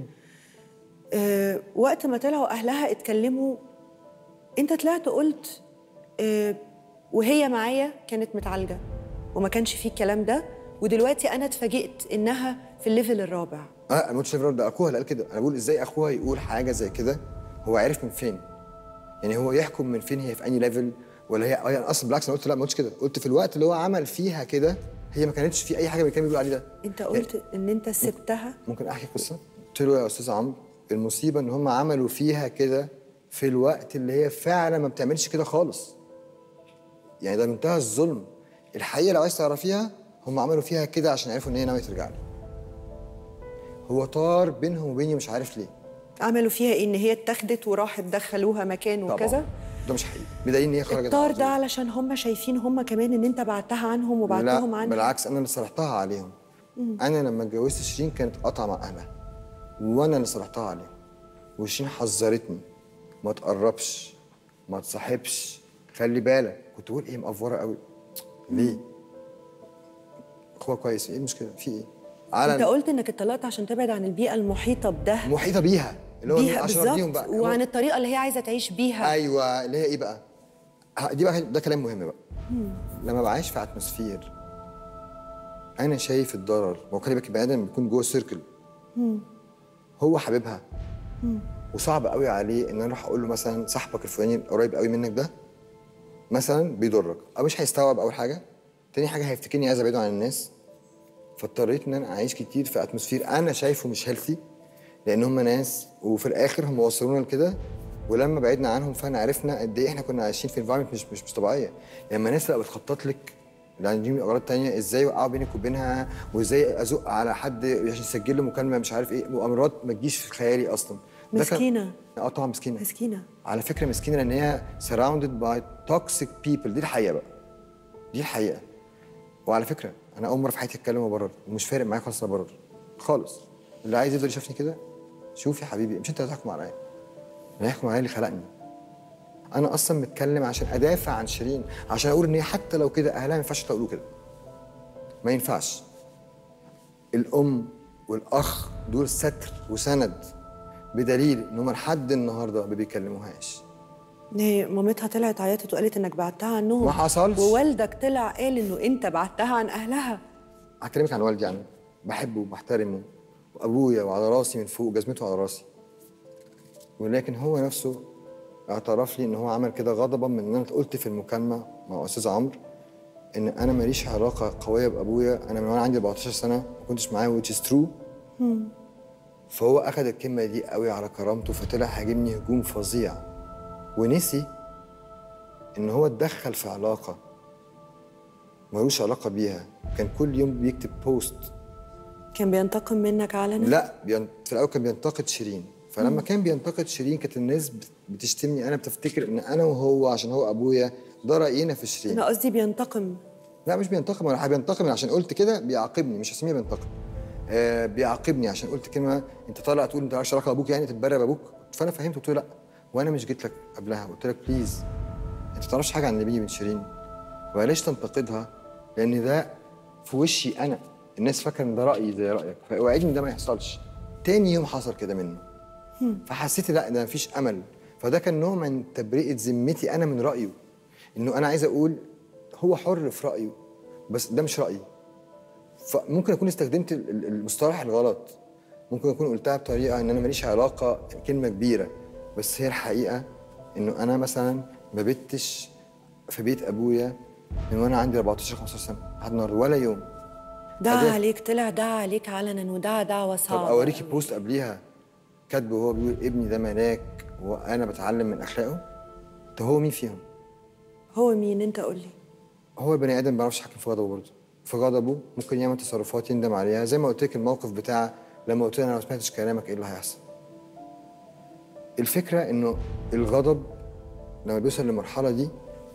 أه وقت ما طلعوا اهلها اتكلموا انت طلعت قلت أه وهي معايا كانت متعالجه وما كانش فيه الكلام ده ودلوقتي انا اتفاجئت انها في الليفل الرابع اه انا ما قلتش ليفرال ده اخوها اللي قال كده انا بقول ازاي اخوها يقول حاجه زي كده هو عارف من فين يعني هو يحكم من فين هي في انهي ليفل ولا هي اه يعني اصلا بالعكس انا قلت لا ما قلتش كده قلت في الوقت اللي هو عمل فيها كده هي ما كانتش في اي حاجه من الكلام اللي بيقول عليه ده انت قلت ان انت سبتها ممكن احكي قصه قلت له يا استاذ عمرو المصيبه ان هم عملوا فيها كده في الوقت اللي هي فعلا ما بتعملش كده خالص يعني ده منتهى الظلم الحقيقه لو عايز تعرفيها هم عملوا فيها كده عشان عرفوا ان هي ناويه ترجع لي هو طار بينهم وبيني مش عارف ليه عملوا فيها إيه؟ ان هي اتاخدت وراحت دخلوها مكان طبعا وكذا ده مش حقيقي بدليل ان هي خرجت الطار على ده طول. علشان هم شايفين هم كمان ان انت بعتها عنهم وبعتهم لا عنها بالعكس انا اللي صلحتها عليهم انا لما اتجوزت شيرين كانت قطعه مع اهلها وانا اللي صلحتها عليهم وشيرين حذرتني ما تقربش ما تصاحبش خلي بالك كنت بقول ايه مقفوره قوي ليه هو كويس ايه المشكله في ايه انت على قلت انك اتطلقت عشان تبعد عن البيئه المحيطه بده محيطه بيها اللي هو بيها عشان ارضيهم بالظبط بقى وعن هو- الطريقه اللي هي عايزه تعيش بيها ايوه اللي هي ايه بقى ه- دي بقى ده كلام مهم بقى لما بعيش في اتموسفير انا شايف الضرر ما هو خلي بالك البني ادم بيكون جوه سيركل هو حبيبها وصعب قوي عليه ان انا اروح اقول له مثلا صاحبك الفلاني القريب قوي منك ده مثلا بيضرك او مش هيستوعب اول حاجه تاني حاجه هيفتكرني عايز ابعده عن الناس فاضطريت ان انا اعيش كتير في اتموسفير انا شايفه مش هيلثي لان هم ناس وفي الاخر هم وصلونا لكده ولما بعدنا عنهم فانا عرفنا قد ايه احنا كنا عايشين في انفايرمنت مش مش مش طبيعيه لما ناس بقى بتخطط لك اللي عندهم اغراض تانية ازاي يوقعوا بينك وبينها وازاي ازق على حد عشان يسجل له مكالمه مش عارف ايه مؤامرات ما تجيش في خيالي اصلا ده كان- مسكينة. اه طبعا مسكينه مسكينه على فكره مسكينه لان هي surrounded by toxic people دي الحقيقه بقى دي الحقيقه وعلى فكره انا اول مره في حياتي اتكلم وابرر ومش فارق معايا خالص ابرر خالص اللي عايز يفضل يشوفني كده شوف يا حبيبي مش انت اللي هتحكم عليا اللي هيحكم عليا اللي خلقني انا اصلا متكلم عشان ادافع عن شيرين عشان اقول ان هي حتى لو كده اهلها ما ينفعش تقولوا كده ما ينفعش الام والاخ دول ستر وسند بدليل ان هم لحد النهارده ما بيكلموهاش هي مامتها طلعت عيطت وقالت انك بعدتها عنهم ما حصلش. ووالدك طلع قال انه انت بعدتها عن اهلها هكلمك عن والدي يعني بحبه وبحترمه وابويا وعلى راسي من فوق جزمته على راسي ولكن هو نفسه اعترف لي ان هو عمل كده غضبا من ان انا قلت في المكالمه مع استاذ عمرو ان انا ماليش علاقه قويه بابويا انا من وانا عندي 14 سنه ما كنتش معاه which is true فهو اخذ الكلمه دي قوي على كرامته فطلع هاجمني هجوم فظيع ونسي ان هو اتدخل في علاقه ملوش علاقه بيها كان كل يوم بيكتب بوست كان بينتقم منك علنا لا بين... في الاول كان بينتقد شيرين فلما كان بينتقد شيرين كانت الناس بت- بتشتمني انا بتفتكر ان انا وهو عشان هو ابويا ده راينا في شيرين انا قصدي بينتقم لا مش بينتقم ولا حاجه بينتقم عشان قلت كده بيعاقبني مش هسميه بينتقم آه بيعاقبني عشان قلت كلمه انت طالع تقول انت مالكش علاقه بابوك يعني تتبرى بابوك فانا فهمت قلت له لا وانا مش جيت لك قبلها قلت لك بليز انت ما تعرفش حاجه عن اللي بيجي من شيرين بلاش تنتقدها لان ده في وشي انا الناس فاكره ان ده رايي زي رايك فاوعدني ده ما يحصلش تاني يوم حصل كده منه فحسيت لا ده مفيش امل فده كان نوع من تبرئه ذمتي انا من رايه انه انا عايز اقول هو حر في رايه بس ده مش رايي فممكن اكون استخدمت ال- ال- المصطلح الغلط ممكن اكون قلتها بطريقه ان انا ماليش علاقه كلمه كبيره بس هي الحقيقه انه انا مثلا ما بتش في بيت ابويا من وانا عندي 14 15 سنه لحد النهارده ولا يوم دعا أداة. عليك طلع دعا عليك علنا ودعا دعوه طب صعبه اوريكي بوست قبليها كاتبه وهو بيقول ابني ده ملاك وانا بتعلم من اخلاقه طب هو مين فيهم؟ هو مين انت قول لي هو البني ادم ما بيعرفش يتحكم في غضبه برضه في غضبه ممكن يعمل تصرفات يندم عليها زي ما قلت لك الموقف بتاع لما قلت له انا لو ما سمعتش كلامك ايه اللي هيحصل الفكره انه الغضب لما بيوصل للمرحله دي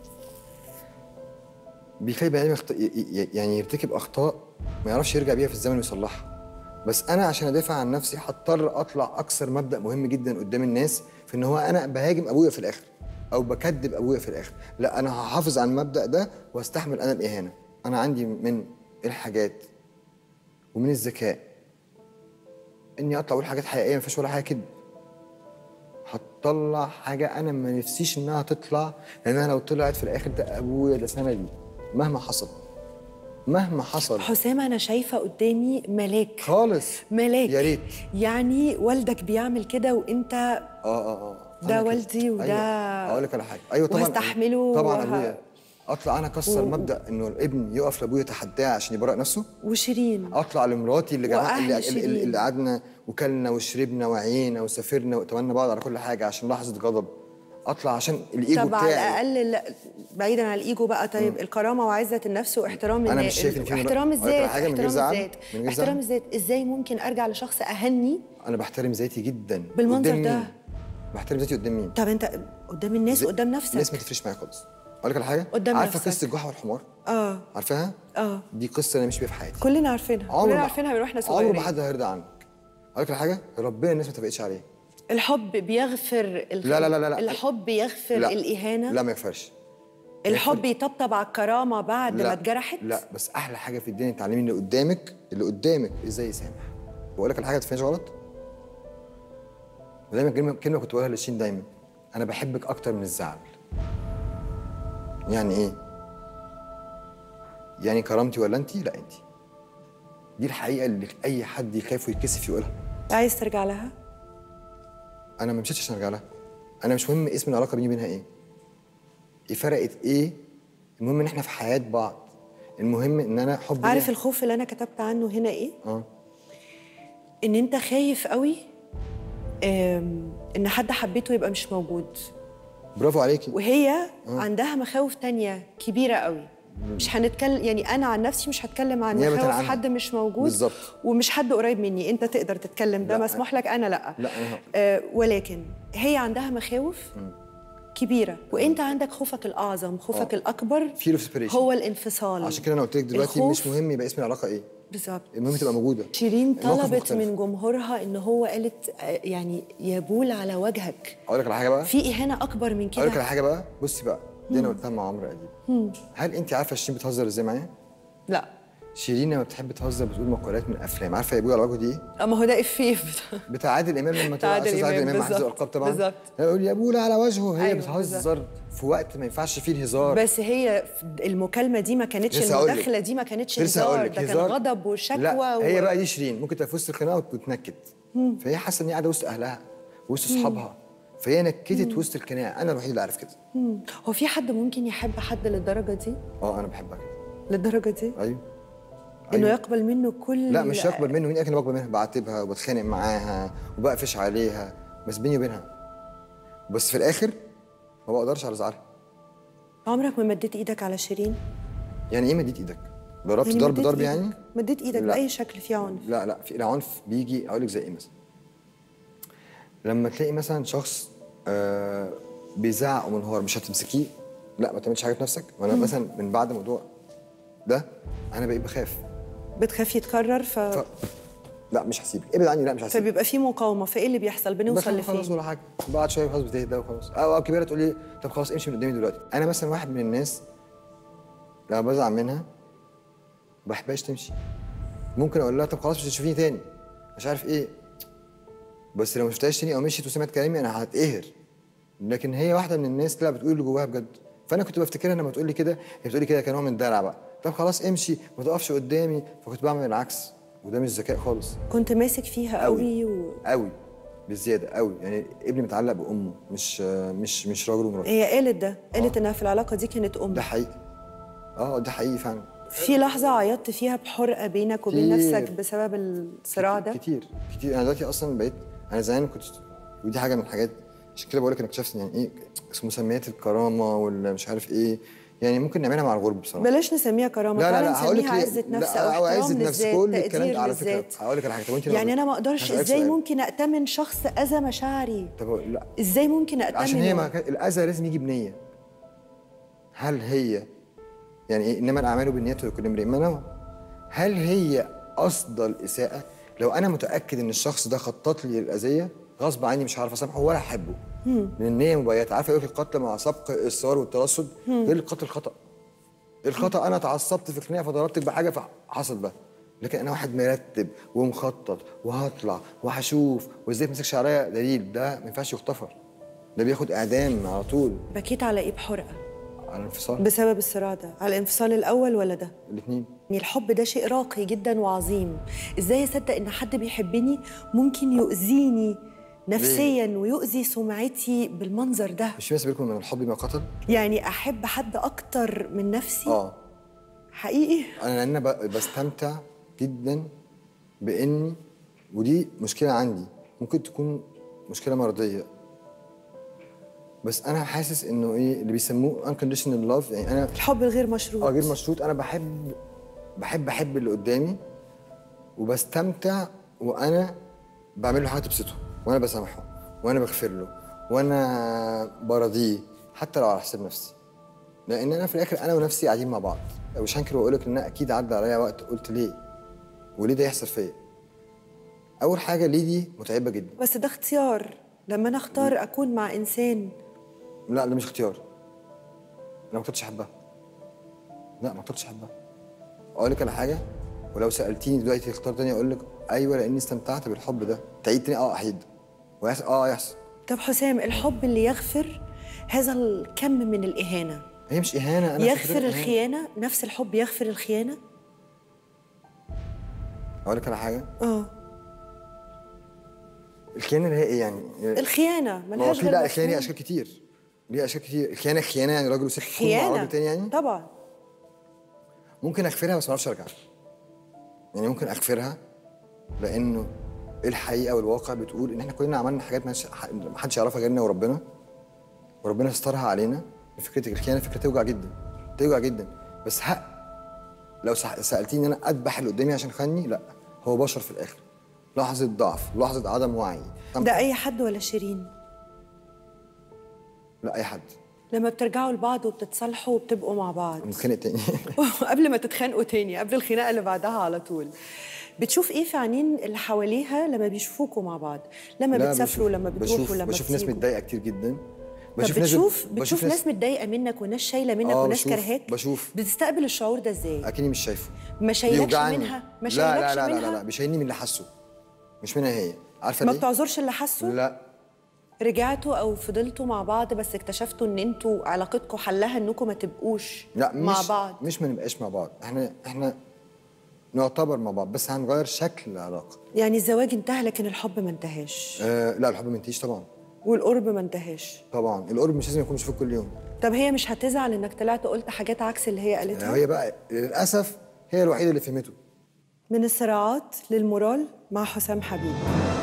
بيخلي البني ادم يخط... ي- ي- يعني يرتكب اخطاء ما يعرفش يرجع بيها في الزمن ويصلحها بس انا عشان ادافع عن نفسي هضطر اطلع اكثر مبدا مهم جدا قدام الناس في ان هو انا بهاجم ابويا في الاخر او بكذب ابويا في الاخر لا انا هحافظ على المبدا ده واستحمل انا الاهانه انا عندي من الحاجات ومن الذكاء اني اطلع اقول حاجات حقيقيه ما فيهاش ولا حاجه كذب هتطلع حاجه انا ما نفسيش انها تطلع لانها لو طلعت في الاخر ده ابويا ده سندي مهما حصل مهما حصل حسام انا شايفه قدامي ملاك خالص ملاك يا ريت يعني والدك بيعمل كده وانت اه اه اه ده أنا كده. والدي وده- أيوة. اقول لك على حاجه ايوه طبعا وهستحمله طبعا وه- ابويا اطلع انا اكسر و- مبدا انه الابن يقف لابويا يتحداه عشان يبرئ نفسه وشيرين اطلع لمراتي اللي جمع وأهل اللي, شيرين. اللي, اللي قعدنا وكلنا وشربنا وعينا وسافرنا واتمنى بعض على كل حاجه عشان لحظه غضب اطلع عشان الايجو طب على بتاعي الاقل لا بعيدا عن الايجو بقى طيب الكرامه وعزه النفس واحترام أنا النا- مش شايف إن في احترام أقول لك على الذات حاجة من غير احترام زعل؟ الذات من غير احترام زعل؟ الذات ازاي ممكن ارجع لشخص اهني انا بحترم ذاتي جدا بالمنظر قدام ده. مين؟ بحترم ذاتي قدام مين طب انت قدام الناس زي- قدام الناس ما نفسك تفرقش معايا خالص اقول لك على حاجه قدام عارفه نفسك. قصه الجحا والحمار اه عارفاها اه دي قصه انا مش بيها في حياتي كلنا عارفينها عمر كلنا ما- عارفينها من واحنا عمر صغيرين ما حد هيرضى عنك اقول لك على حاجه ربنا الناس ما اتفقتش عليه الحب بيغفر الخ... لا لا لا لا لا. الحب يغفر لا الاهانه لا ما يغفرش الحب يطبطب على الكرامه بعد ما اتجرحت لا بس احلى حاجه في الدنيا تعلمي اللي قدامك اللي قدامك ازاي يسامح بقول لك الحاجه تفهمش غلط ودايما كلمه كلمه كنت بقولها لشين دايما انا بحبك اكتر من الزعل يعني ايه يعني كرامتي ولا انت لا انت دي الحقيقه اللي اي حد يخاف ويتكسف يقولها عايز ترجع لها انا ما مشيتش عشان ارجع لها انا مش مهم اسم العلاقه بيني وبينها ايه ايه فرقت ايه المهم ان احنا في حياه بعض المهم ان انا حب عارف ليها. الخوف اللي انا كتبت عنه هنا ايه اه ان انت خايف قوي آم، ان حد حبيته يبقى مش موجود برافو عليكي وهي عندها مخاوف تانية كبيرة قوي مش هنتكلم يعني انا عن نفسي مش هتكلم عن نيابة مخاوف عنها. حد مش موجود بالظبط. ومش حد قريب مني انت تقدر تتكلم ده لا. مسموح لك انا لا لا، أنا هقول. آه ولكن هي عندها مخاوف كبيرة وانت عندك خوفك الاعظم خوفك آه. الاكبر Fear of separation. هو الانفصال عشان كده انا قلت لك دلوقتي الخوف- مش مهم يبقى اسم العلاقه ايه بالظبط المهم تبقى موجوده شيرين الموقف طلبت مختلف. من جمهورها ان هو قالت آه، يعني يبول على وجهك اقول لك على حاجه بقى في اهانه اكبر من اقول لك على كده حاجه بقى بصي بقى دي انا قلتها مع عمرو اديب هل انت عارفه شيرين بتهزر ازاي معايا لا شيرين لما بتحب تهزر بتقول مقولات من افلام عارفه يبوي على وجهه دي ايه اما هو ده افيه بتاع عادل امام لما بتاع تبقى عادل استاذ عادل إمام، امام مع حفظ بالظبط، الالقاب طبعا بالظبط. يقول يا بولا على وجهه هي أيوة، بتهزر في وقت ما ينفعش فيه الهزار بس هي في المكالمه دي ما كانتش لسه هقول لك. المداخله دي ما كانتش لسه هقول هزار لك ده كان هزار. غضب وشكوى لا و... هي بقى دي شيرين ممكن تبقى في وسط الخناقه وتتنكد فهي حاسه ان هي قاعده وسط اهلها وسط اصحابها فهي نكدت وسط الخناقه انا الوحيد اللي عارف كده مم. هو في حد ممكن يحب حد للدرجه دي اه انا بحبها كده للدرجه دي ايوه انه أيوة. يقبل منه كل لا مش هقبل منه مين قال انا بقبل منها بعاتبها وبتخانق معاها وبقفش عليها بس بيني وبينها بس في الاخر ما بقدرش على زعلها عمرك ما مديت ايدك على شيرين يعني ايه مديت ايدك ضربت يعني ضرب مديت ضرب إيدك. يعني مديت ايدك لا. باي شكل فيه عنف لا لا في العنف بيجي اقول لك زي ايه مثلا لما تلاقي مثلا شخص آه بيزعق ومنهار مش هتمسكيه لا ما تعملش حاجه في نفسك وانا مثلا من بعد الموضوع ده انا بقيت بخاف بتخاف يتكرر ف... ف... لا مش هسيبك ابعد عني لا مش هسيبك فبيبقى في مقاومه فايه اللي بيحصل بنوصل بخاف خلاص لفين ولا حاجه بعد شويه خلاص بتهدى وخلاص او او كبيره تقول لي طب خلاص امشي من قدامي دلوقتي انا مثلا واحد من الناس لما بزعل منها ما بحبهاش تمشي ممكن اقول لها طب خلاص مش هتشوفيني تاني مش عارف ايه بس لو ما شفتهاش تاني او مشيت وسمعت كلامي انا هتقهر لكن هي واحده من الناس لا بتقول اللي جواها بجد فانا كنت بفتكرها لما تقول لي كده هي بتقول لي كده كنوع من الدلع بقى طب خلاص امشي ما تقفش قدامي فكنت بعمل العكس وده مش ذكاء خالص كنت ماسك فيها قوي و... قوي بزياده قوي يعني ابني متعلق بامه مش مش مش راجل ومراته هي قالت ده قالت انها في العلاقه دي كانت ام ده حقيقي اه ده حقيقي فعلا في لحظه عيطت فيها بحرقه بينك وبين كتير. نفسك بسبب الصراع ده كتير كتير انا دلوقتي اصلا بقيت انا زمان كنت ودي حاجه من الحاجات عشان كده بقول لك انا اكتشفت يعني ايه مسميات الكرامه ولا مش عارف ايه يعني ممكن نعملها مع الغرب بصراحه بلاش نسميها كرامه لا لا تعالى لا هقول لك نسميها ليه عزه نفس لا او او احترام عزه نفس للذات كل الكلام تقدير ده على فكره للذات هقول لك على حاجه طب انت لو- يعني انا ما اقدرش هسألك ازاي سؤال. ممكن اتمن شخص اذى مشاعري طب لا ازاي ممكن اتمن عشان هي ما كان الاذى لازم يجي بنيه هل هي يعني ايه انما الاعمال بالنيات ولكل امرئ ما نوى هل هي قصد الاساءه لو انا متاكد ان الشخص ده خطط لي للاذيه غصب عني مش هعرف اسامحه ولا احبه لان النيه مبيته عارفه يقول لك القتل مع سبق الاصرار والترصد غير القتل خطا الخطا انا اتعصبت في خناقه فضربتك بحاجه فحصل ده لكن انا واحد مرتب ومخطط وهطلع وهشوف وازاي تمسكش عليا دليل ده ما ينفعش يغتفر ده بياخد اعدام على طول بكيت على ايه بحرقه على الانفصال بسبب الصراع ده على الانفصال الاول ولا ده الاثنين يعني الحب ده شيء راقي جدا وعظيم ازاي اصدق ان حد بيحبني ممكن يؤذيني نفسيا ويؤذي سمعتي بالمنظر ده مش في ناس بيقولوا من الحب ما قتل يعني احب حد اكتر من نفسي اه حقيقي انا لان ب- بستمتع جدا باني ودي مشكله عندي ممكن تكون مشكله مرضيه بس انا حاسس انه ايه اللي بيسموه unconditional love يعني انا الحب الغير مشروط اه غير مشروط انا بحب بحب احب اللي قدامي وبستمتع وانا بعمل له حاجه تبسطه وانا بسامحه وانا بغفر له وانا برضيه حتى لو على حساب نفسي لان انا في الاخر انا ونفسي قاعدين مع بعض مش هنكر واقول لك ان أنا اكيد عدى عليا وقت قلت ليه وليه ده يحصل فيا اول حاجه ليه دي متعبه جدا بس ده اختيار لما انا اختار اكون مع انسان لا ده مش اختيار ما كنتش احبها لا ما كنتش احبها اقول لك على حاجه ولو سالتيني دلوقتي تختار تاني اقول لك ايوه لاني استمتعت بالحب ده تعيد تاني اه احيد ويحصل اه يحصل طب حسام الحب اللي يغفر هذا الكم من الإهانة هي مش اهانه انا يغفر فكرة إهانة. الخيانة نفس الحب يغفر الخيانة اقول لك على حاجه اه الخيانه اللي هي ايه يعني الخيانة ما هو ملهاش في غير لا الخيانه ليها مفهوم. اشكال كتير ليها اشكال كتير الخيانه خيانه يعني راجل وست تكون مع خيانة راجل تاني يعني طبعا ممكن اغفرها بس ما اعرفش ارجع يعني ممكن اغفرها لانه الحقيقه والواقع بتقول ان احنا كلنا عملنا حاجات ما ما حدش يعرفها غيرنا وربنا وربنا سترها علينا فكره الخيانه فكره توجع جدا توجع جدا بس حق لو سح- سالتيني ان انا اذبح اللي قدامي عشان خاني لا هو بشر في الاخر لحظه ضعف لحظه عدم وعي ده أي حد ولا شيرين لا اي حد لما بترجعوا لبعض وبتتصالحوا وبتبقوا مع بعض نتخانق تاني قبل ما تتخانقوا تاني قبل الخناقه اللي بعدها على طول بتشوف ايه في عينين اللي حواليها لما بيشوفوكوا مع بعض لما لا، بتسافروا بشوف- لما بتروحوا بشوف لما بشوف ناس بتيجوا. متضايقه كتير جدا طب بتشوف ناس بتشوف, ناس متضايقه منك وناس شايله منك آه، وناس بشوف- كرهاك بشوف. بتستقبل الشعور ده ازاي اكني مش شايفه ما شايلكش بيوجعني. منها ما لا شايلكش لا لا لا منها لا, لا بيشيلني من اللي حاسه مش منها هي عارفه ما ليه؟ بتعذرش اللي حاسه لا رجعتوا او فضلتوا مع بعض بس اكتشفتوا ان انتوا علاقتكم حلها انكم ما تبقوش لا مش مع بعض مش ما نبقاش مع بعض احنا احنا نعتبر مع بعض بس هنغير شكل العلاقه يعني الزواج انتهى لكن الحب ما انتهاش آه لا الحب ما ينتهيش طبعا والقرب ما انتهاش طبعا القرب مش لازم يكون بيشوفك كل يوم طب هي مش هتزعل انك طلعت قلت حاجات عكس اللي هي قالتها هي بقى للاسف هي الوحيده اللي فهمته من الصراعات للمورال مع حسام حبيب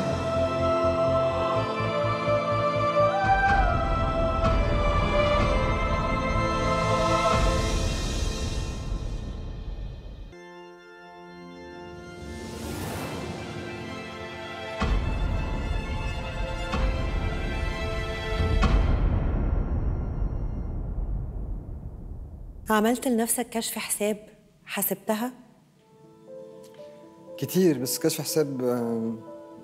عملت لنفسك كشف حساب حسبتها كتير بس كشف حساب آه،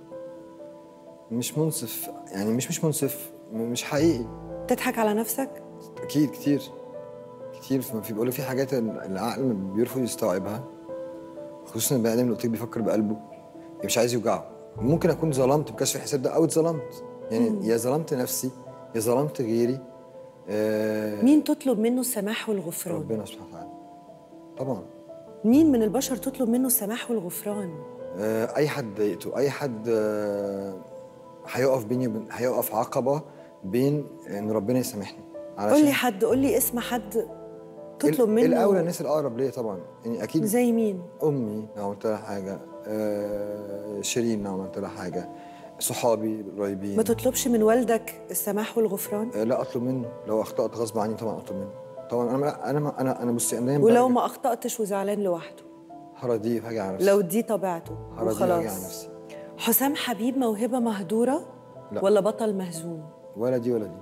مش منصف يعني مش مش منصف م- مش حقيقي تضحك على نفسك اكيد كتير كتير في في بيقولوا في حاجات ال- العقل بيرفض يستوعبها خصوصا البني ادم اللي قلت لك بيفكر بقلبه مش عايز يوجعه ممكن اكون ظلمت بكشف الحساب ده او اتظلمت يعني يا ظلمت نفسي يا ظلمت غيري آه مين تطلب منه السماح والغفران ربنا سبحانه وتعالى طبعا مين من البشر تطلب منه السماح والغفران آه اي حد ضايقته اي حد آه هيقف بيني وبين هيقف عقبه بين ان ربنا يسامحني قول لي حد قول لي اسم حد تطلب ال- منه الاولى الناس الاقرب ليا طبعا يعني اكيد زي مين امي لو عملت لها حاجه آه شيرين لو عملت لها حاجه صحابي القريبين ما تطلبش من والدك السماح والغفران آه لا اطلب منه لو اخطات غصب عني طبعا اطلب منه طبعا انا انا انا انا بصي انا دايما ولو برجع- ما اخطاتش وزعلان لوحده هرضيه وهاجي على نفسي لو دي طبيعته هرضيه وهاجي على وخلاص نفسي حسام حبيب موهبه مهدوره لا. ولا بطل مهزوم ولا دي ولا دي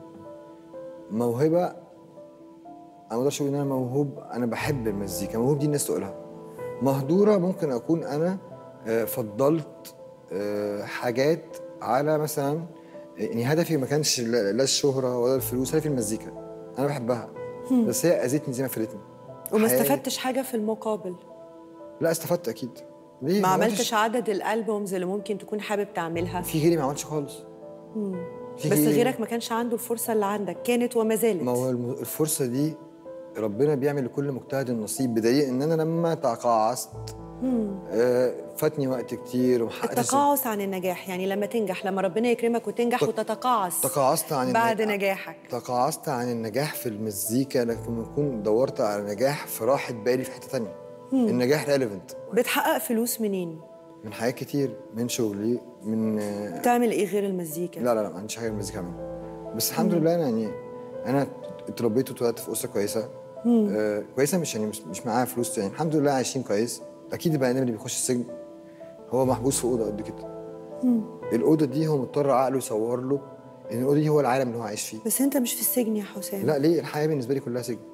موهبه انا ما اقدرش اقول ان انا موهوب انا بحب المزيكا موهوب دي الناس تقولها مهدوره ممكن اكون انا آه، فضلت آه، حاجات على مثلا يعني هدفي ما كانش لا لا الشهره ولا الفلوس هدفي المزيكا انا بحبها بس هي اذتني زي ما فادتني وما حياتي- استفدتش حاجه في المقابل لا استفدت اكيد ليه ما عملتش- عملتش عدد الالبومز اللي ممكن تكون حابب تعملها في غيري ما عملش خالص في بس غيري- غيرك ما كانش عنده الفرصه اللي عندك كانت وما زالت ما هو الم- الفرصة دي ربنا بيعمل لكل مجتهد النصيب بدليل ان انا لما تقاعست آه فاتني وقت كتير ومحققتش التقاعس عن النجاح يعني لما تنجح لما ربنا يكرمك وتنجح تق- وتتقاعس تقاعست عن بعد النج- نجاحك تقاعست عن النجاح في المزيكا لكن اكون دورت على نجاح في راحة بالي في حتة تانية النجاح ريليفنت بتحقق فلوس منين من حاجات كتير من شغلي من آه بتعمل ايه غير المزيكا لا لا لا ما عنديش حاجه المزيكا اعملها بس الحمد لله انا يعني انا اتربيت واتولدت في اسره كويسه آه كويسه مش يعني مش, مش معاها فلوس يعني الحمد لله عايشين كويس اكيد البني ادم اللي بيخش السجن هو محبوس في اوضه قد كده الاوضه دي هو مضطر عقله يصور له ان الاوضه دي هو العالم اللي هو عايش فيه بس انت مش في السجن يا حسام لا ليه الحياه بالنسبه لي كلها سجن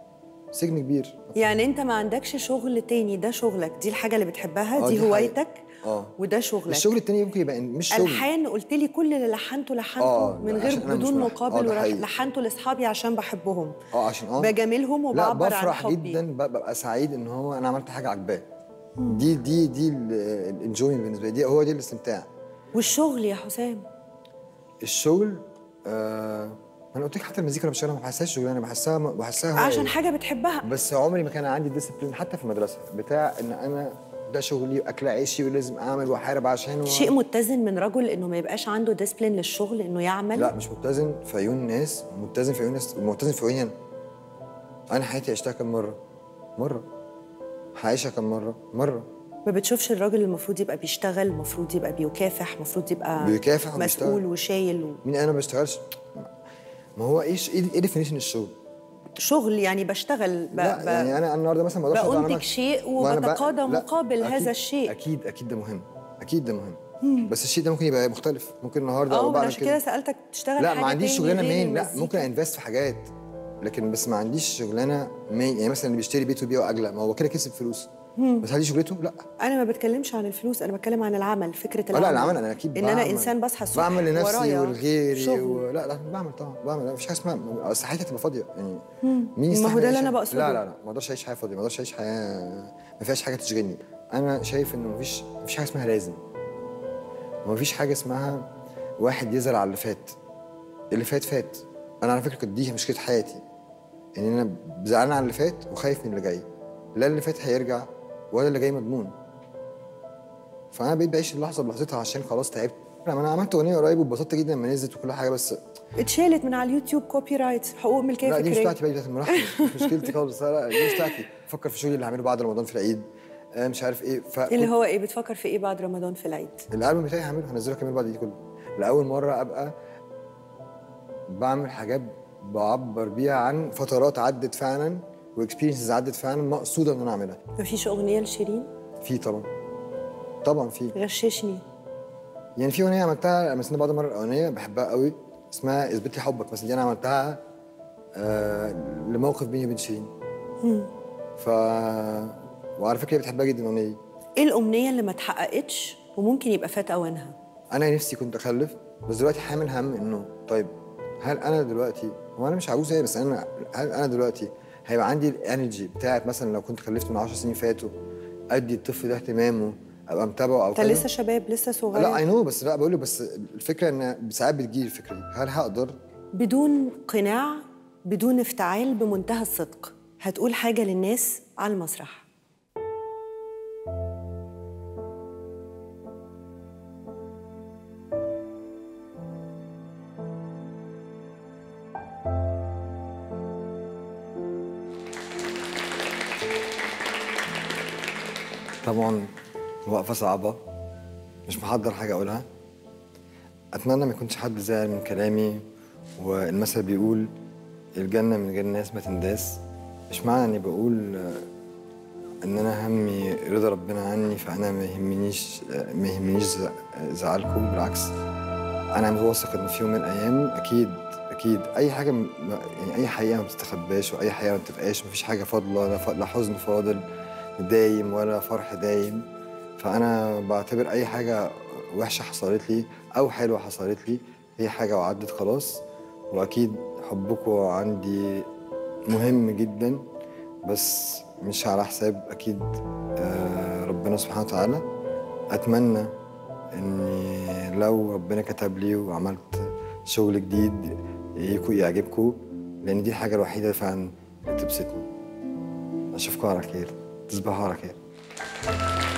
سجن كبير يعني انت ما عندكش شغل تاني ده شغلك دي الحاجه اللي بتحبها آه، دي دي حقيقة. هوايتك اه وده شغلك الشغل التاني ممكن يبقى إن- مش شغل الحان قلت لي كل اللي لحنته لحنته آه، من لا، غير عشان أنا مش بدون ملحن. مقابل آه، ده ورح- حقيقي. لحنته لاصحابي عشان بحبهم اه عشان اه بجاملهم لا وبعبر عن بفرح حبي جدا ب- ببقى سعيد ان هو انا عملت حاجه عجباه دي دي دي الانجويمنت بالنسبه لي دي هو دي الاستمتاع والشغل يا حسام الشغل آه انا قلت لك حتى المزيكا اللي بشتغلها ما بحسهاش شغلانه بحسها بحسها هواية. عشان حاجه بتحبها بس عمري ما كان عندي ديسيبلين حتى في المدرسه بتاع ان انا ده شغلي واكل عيشي ولازم اعمل واحارب عشانه شيء متزن من رجل انه ما يبقاش عنده ديسبلين للشغل انه يعمل لا مش متزن في عيون الناس متزن في عيون الناس متزن في عيوني انا انا حياتي عشتها كم مره مره هعيشها كم مره مره ما بتشوفش الراجل المفروض يبقى بيشتغل المفروض يبقى بيكافح المفروض يبقى بيكافح مسؤول وبيشتغل. وشايل و... مين انا ما بشتغلش ما هو ايش ايه ايه ديفينيشن الشغل شغل يعني بشتغل ب... لا ب... يعني انا النهارده مثلا ما اقدرش أقعد على بأنتج مكتب. شيء وأنا بقى- وبتقاضى لا، مقابل أكيد- هذا الشيء. اكيد اكيد ده مهم اكيد ده مهم بس الشيء ده ممكن يبقى مختلف ممكن النهارده اه أبقى من بعمل عشان كده سالتك تشتغل لا حاجه ما عنديش تاني شغلانه غير مين لا المزيكا؟ ممكن انفست في حاجات لكن بس ما عنديش شغلانه مين يعني مثلا اللي بيشتري بيته وبيبيعه اغلى ما هو كده كسب فلوس بس هل دي شغلته؟ لا انا ما بتكلمش عن الفلوس انا بتكلم عن العمل فكره آه، العمل لا العمل انا اكيد ان بعمل. انا انسان بصحى الصبح بعمل لنفسي ورايا ولغيري شغل. و... لا لا بعمل طبعا بعمل لا مفيش حاجه اسمها اصل حياتي هتبقى فاضيه يعني مين ما هو يستحمل ده اللي يعيش أنا حياة- بقصده. لا لا لا ما اقدرش اعيش حياه فاضيه ما اقدرش اعيش حياه ما فيهاش حاجه تشغلني انا شايف انه مفيش مفيش حاجه اسمها لازم ومفيش حاجه اسمها واحد يزعل على اللي فات اللي فات فات انا على فكره كانت دي مشكله حياتي ان انا زعلان على اللي فات وخايف من اللي جاي لا اللي فات هيرجع ولا اللي جاي مضمون فانا بقيت بعيش اللحظه بلحظتها عشان خلاص تعبت لا ما انا عملت اغنيه قريب واتبسطت جدا لما نزلت وكل حاجه بس اتشالت من على اليوتيوب كوبي رايت حقوق ملكيه لا دي مش فكريه بتاعتي بقى دي بتاعت الملحن مش مشكلتي خالص لا لا دي مش بتاعتي بفكر في الشغل اللي هعمله بعد رمضان في العيد آه، مش عارف ايه ف اللي هو ايه بتفكر في ايه بعد رمضان في العيد الالبوم بتاعي هعمله هنزله كمان بعد دي كله لاول مره ابقى بعمل حاجات بعبر بيها عن فترات عدت فعلا واكسبيرينسز عدت فعلا مقصوده ان انا اعملها مفيش اغنيه لشيرين في طبعا طبعا في غششني يعني في اغنيه عملتها لما سنة بعد المره الاولانيه بحبها قوي اسمها اثبت لي حبك بس دي انا عملتها آه لموقف بيني وبين شيرين ف وعلى فكره هي بتحبها جدا الاغنيه دي ايه الامنيه اللي ما اتحققتش وممكن يبقى فات اوانها انا نفسي كنت اخلف بس دلوقتي حامل هم انه طيب هل انا دلوقتي هو انا مش عجوز ايه بس انا هل انا دلوقتي هيبقى عندي الانرجي بتاعت مثلا لو كنت خلفت من 10 سنين فاتوا ادي الطفل ده اهتمامه ابقى متابعه او انت كده لسه شباب لسه صغير لا اي نو بس لا بقول له بس الفكره ان ساعات بتجيلي الفكره دي هل هقدر بدون قناع بدون افتعال بمنتهى الصدق هتقول حاجه للناس على المسرح طبعا وقفه صعبه مش محضر حاجه اقولها اتمنى ما يكونش حد زعل من كلامي والمثل بيقول الجنه من غير ناس ما تنداس مش معنى اني بقول آه، ان انا همي رضا ربنا عني فانا ما يهمنيش آه، ما يهمنيش ز- زعلكم بالعكس انا واثق ان في يوم من الايام اكيد اكيد اي حاجه م- يعني اي حقيقه ما بتستخباش واي حقيقه ما بتبقاش مفيش حاجه فاضله لا ف- لا حزن فاضل دايم ولا فرح دايم فانا بعتبر اي حاجه وحشه حصلت لي او حلوه حصلت لي هي حاجه وعدت خلاص واكيد حبكم عندي مهم جدا بس مش على حساب اكيد آه، ربنا سبحانه وتعالى اتمنى اني لو ربنا كتب لي وعملت شغل جديد يكون يعجبكم لان دي الحاجه الوحيده فعلا اللي تبسطني اشوفكم على خير تصبحوا على خير